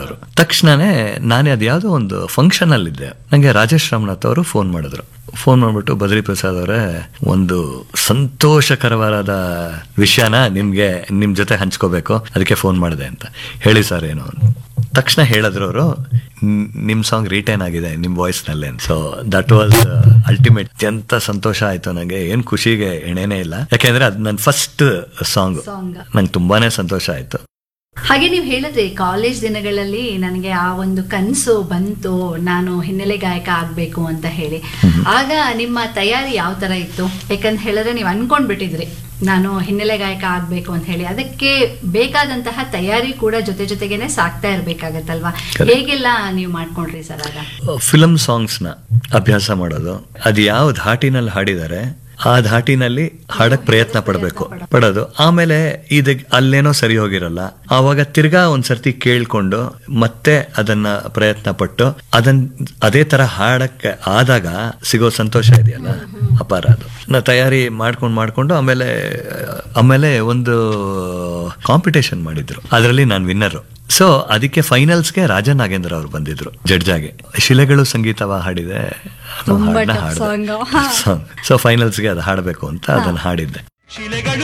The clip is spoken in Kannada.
ಮಾಡೋರು ತಕ್ಷಣನೇ ನಾನೇ ಅದು ಯಾವುದೋ ಒಂದು ಫಂಕ್ಷನ್ ಅಲ್ಲಿದ್ದೆ ನಂಗೆ ರಾಜೇಶ್ ರಾಮನಾಥ್ ಅವರು ಫೋನ್ ಮಾಡಿದ್ರು ಫೋನ್ ಮಾಡ್ಬಿಟ್ಟು ಬದ್ರಿ ಪ್ರಸಾದ್ ಅವರೇ ಒಂದು ಸಂತೋಷಕರವಾದ ವಿಷಯನ ನಿಮ್ಗೆ ನಿಮ್ ಜೊತೆ ಹಂಚ್ಕೋಬೇಕು ಅದಕ್ಕೆ ಫೋನ್ ಮಾಡಿದೆ ಅಂತ ಹೇಳಿ ಸರ್ ಏನು ಅಂತ. ತಕ್ಷಣ ಹೇಳಿದ್ರು ಅವರು ನಿಮ್ ಸಾಂಗ್ ರಿಟೈನ್ ಆಗಿದೆ ನಿಮ್ ವಾಯ್ಸ್ ನಲ್ಲೇ ಸೊ ದಟ್ ವಾಸ್ ಅಲ್ಟಿಮೇಟ್ ಎಂತ ಸಂತೋಷ ಆಯ್ತು ನಂಗೆ ಏನ್ ಖುಷಿಗೆ ಎಣೆನೇ ಇಲ್ಲ ಯಾಕೆಂದ್ರೆ ಅದು ನನ್ನ ಫಸ್ಟ್ ಸಾಂಗ್ Song. ನಂಗೆ ತುಂಬಾನೇ ಸಂತೋಷ ಆಯ್ತು ಹಾಗೆ ನೀವು ಹೇಳಿದ್ರಿ ಕಾಲೇಜ್ ದಿನಗಳಲ್ಲಿ ನನಗೆ ಆ ಒಂದು ಕನಸು ಬಂತು ನಾನು ಹಿನ್ನೆಲೆ ಗಾಯಕ ಆಗ್ಬೇಕು ಅಂತ ಹೇಳಿ ಆಗ ನಿಮ್ಮ ತಯಾರಿ ಯಾವ ತರ ಇತ್ತು ಯಾಕಂತ ಹೇಳಿದ್ರೆ ನೀವು ಅನ್ಕೊಂಡ್ಬಿಟ್ಟಿದ್ರಿ ನಾನು ಹಿನ್ನೆಲೆ ಗಾಯಕ ಆಗ್ಬೇಕು ಅಂತ ಹೇಳಿ ಅದಕ್ಕೆ ಬೇಕಾದಂತಹ ತಯಾರಿ ಕೂಡ ಜೊತೆ ಜೊತೆಗೇನೆ ಸಾಕ್ತಾ ಇರ್ಬೇಕಾಗತ್ತಲ್ವಾ Correct. ಹೇಗೆಲ್ಲ ನೀವು ಮಾಡ್ಕೊಂಡ್ರಿ ಸರ್ ಆಗ ಫಿಲಮ್ ಸಾಂಗ್ಸ್ನ ಅಭ್ಯಾಸ ಮಾಡೋದು ಅದು ಯಾವ ಧಾಟಿನಲ್ಲಿ ಹಾಡಿದ್ದಾರೆ ಆ ಧಾಟಿನಲ್ಲಿ ಹಾಡಕ್ ಪ್ರಯತ್ನ ಪಡಬೇಕು ಪಡೋದು ಆಮೇಲೆ ಇದು ಅಲ್ಲೇನೋ ಸರಿ ಹೋಗಿರಲ್ಲ ಆವಾಗ ತಿರ್ಗಾ ಒಂದ್ಸರ್ತಿ ಕೇಳ್ಕೊಂಡು ಮತ್ತೆ ಅದನ್ನ ಪ್ರಯತ್ನ ಪಟ್ಟು ಅದನ್ ಅದೇ ತರ ಹಾಡಕ್ಕೆ ಆದಾಗ ಸಿಗೋ ಸಂತೋಷ ಇದೆಯಲ್ಲ ಅಪಾರ ಅದು ನಾ ತಯಾರಿ ಮಾಡ್ಕೊಂಡು ಮಾಡ್ಕೊಂಡು ಆಮೇಲೆ ಆಮೇಲೆ ಒಂದು ಕಾಂಪಿಟೇಷನ್ ಮಾಡಿದ್ರು ಅದರಲ್ಲಿ ನಾನು ವಿನ್ನರು ಸೊ ಅದಕ್ಕೆ ಫೈನಲ್ಸ್ಗೆ ರಾಜ ನಾಗೇಂದ್ರ ಅವರು ಬಂದಿದ್ರು ಜಡ್ಜಾಗೆ ಶಿಲೆಗಳು ಸಂಗೀತವ ಹಾಡಿದೆ ತುಂಬಾ tough song. ಸೊ ಫೈನಲ್ಸ್ಗೆ ಅದು ಹಾಡಬೇಕು ಅಂತ ಅದನ್ನ ಹಾಡಿದ್ದೆ ಶಿಲೆಗಳು